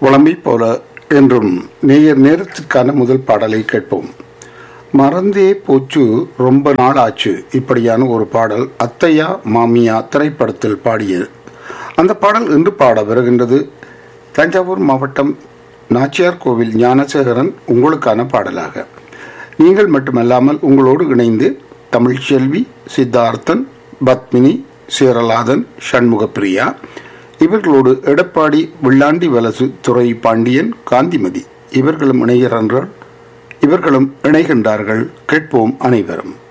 வளமை போல என்றும் நேயர் நேரத்திற்கான முதல் பாடலை கேட்போம் மறந்தே போச்சு ரொம்ப நாள் ஆச்சு இப்படியான ஒரு பாடல் அத்தையா மாமியா திரைப்படத்தில் பாடியது அந்த பாடல் இன்று பாட வருகின்றது தஞ்சாவூர் மாவட்டம் நாச்சியார் கோவில் ஞானசேகரன் உங்களுக்கான பாடலாக நீங்கள் மட்டுமல்லாமல் உங்களோடு இணைந்து தமிழ் செல்வி சித்தார்த்தன் பத்மினி சீரலாதன் சண்முகப்பிரியா இவர்களோடு எடப்பாடி வெள்ளாண்டி வலசு துறை பாண்டியன் காந்திமதி இவர்களும் இணைகிறார்கள் இவர்களும் இணைகின்றார்கள் கேட்போம் அனைவரும்